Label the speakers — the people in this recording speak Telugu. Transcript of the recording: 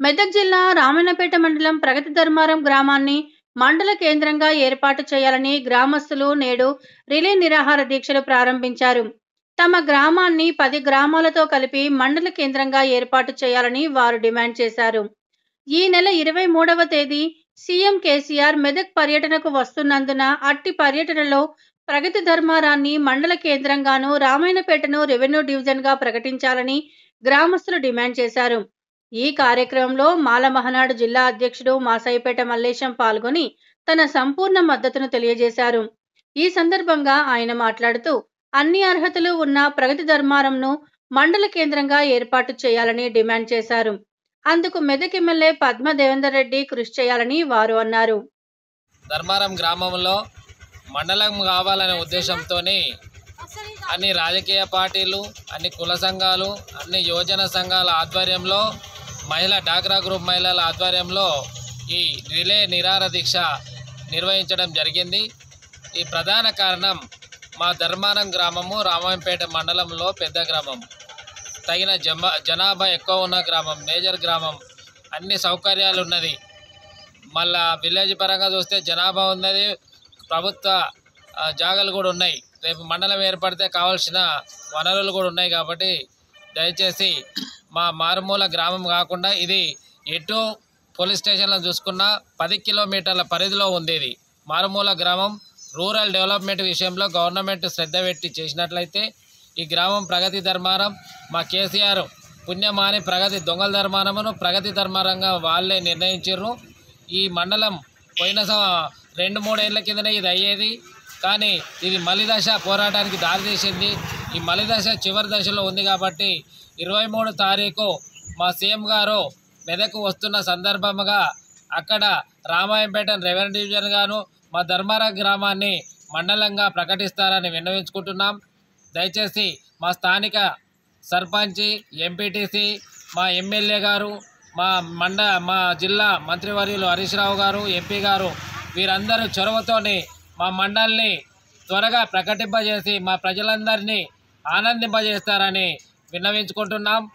Speaker 1: మెదక్ జిల్లా రామన్నపేట మండలం ప్రగతి ధర్మారం గ్రామాన్ని మండల కేంద్రంగా ఏర్పాటు చేయాలని గ్రామస్తులు నేడు రిలే నిరాహార దీక్షలు ప్రారంభించారు తమ గ్రామాన్ని పది గ్రామాలతో కలిపి మండల కేంద్రంగా ఏర్పాటు చేయాలని వారు డిమాండ్ చేశారు ఈ నెల ఇరవై మూడవ తేదీ సీఎం కేసీఆర్ మెదక్ పర్యటనకు వస్తున్నందున అట్టి పర్యటనలో ప్రగతి ధర్మారాన్ని మండల కేంద్రంగాను రామాయణపేటను రెవెన్యూ డివిజన్గా ప్రకటించాలని గ్రామస్తులు డిమాండ్ చేశారు ఈ కార్యక్రమంలో మాల మహనాడు జిల్లా అధ్యక్షుడు మాసాయిపేట మల్లేశం పాల్గొని తన సంపూర్ణ మద్దతును తెలియజేశారు ఈ సందర్భంగా ఆయన మాట్లాడుతూ అన్ని అర్హతలు ఉన్న ప్రగతి ధర్మారంను మండల కేంద్రంగా ఏర్పాటు చేయాలని డిమాండ్ చేశారు అందుకు మెదక్ ఎమ్మెల్యే పద్మ దేవేందర్ రెడ్డి కృషి చేయాలని వారు అన్నారు
Speaker 2: ధర్మారం గ్రామంలో మండలం కావాలనే ఉద్దేశంతో అన్ని రాజకీయ పార్టీలు అన్ని కుల సంఘాలు అన్ని యువజన సంఘాల ఆధ్వర్యంలో మహిళా డాక్రా గ్రూప్ మహిళల ఆధ్వర్యంలో ఈ రిలే నిరార దీక్ష నిర్వహించడం జరిగింది ఈ ప్రధాన కారణం మా ధర్మారం గ్రామము రామాయంపేట మండలంలో పెద్ద గ్రామం తగిన జమ జనాభా ఎక్కువ ఉన్న గ్రామం మేజర్ గ్రామం అన్ని సౌకర్యాలు ఉన్నది మళ్ళా విలేజ్ పరంగా చూస్తే జనాభా ఉన్నది ప్రభుత్వ ఆ, జాగాలు కూడా ఉన్నాయి రేపు మండలం ఏర్పడితే కావాల్సిన వనరులు కూడా ఉన్నాయి కాబట్టి దయచేసి మా మారుమూల గ్రామం కాకుండా ఇది ఎటు పోలీస్ స్టేషన్లో చూసుకున్న పది కిలోమీటర్ల పరిధిలో ఉంది ఇది మారుమూల గ్రామం రూరల్ డెవలప్మెంట్ విషయంలో గవర్నమెంట్ శ్రద్ధ పెట్టి చేసినట్లయితే ఈ గ్రామం ప్రగతి ధర్మారం మా కేసీఆర్ పుణ్యమాని ప్రగతి దొంగల ధర్మారమును ప్రగతి ధర్మారంగా వాళ్ళే నిర్ణయించారు ఈ మండలం పోయిన సం- రెండు మూడేళ్ల కిందనే ఇది అయ్యేది కానీ ఇది మలిదశ పోరాటానికి దారితీసింది ఈ మలిదశ చివరి దశలో ఉంది కాబట్టి ఇరవై మూడు తారీఖు మా సీఎం గారు మెదకు వస్తున్న సందర్భంగా అక్కడ రామాయంపేట రెవెన్యూ డివిజన్ గాను మా ధర్మార గ్రామాన్ని మండలంగా ప్రకటిస్తారని విన్నవించుకుంటున్నాం దయచేసి మా స్థానిక సర్పంచి ఎంపీటీసీ మా ఎమ్మెల్యే గారు మా మండ మా జిల్లా మంత్రివర్యులు హరీష్ రావు గారు ఎంపీ గారు వీరందరూ చొరవతోని మా మండలిని త్వరగా ప్రకటింపజేసి మా ప్రజలందరినీ ఆనందింపజేస్తారని విన్నవించుకుంటున్నాం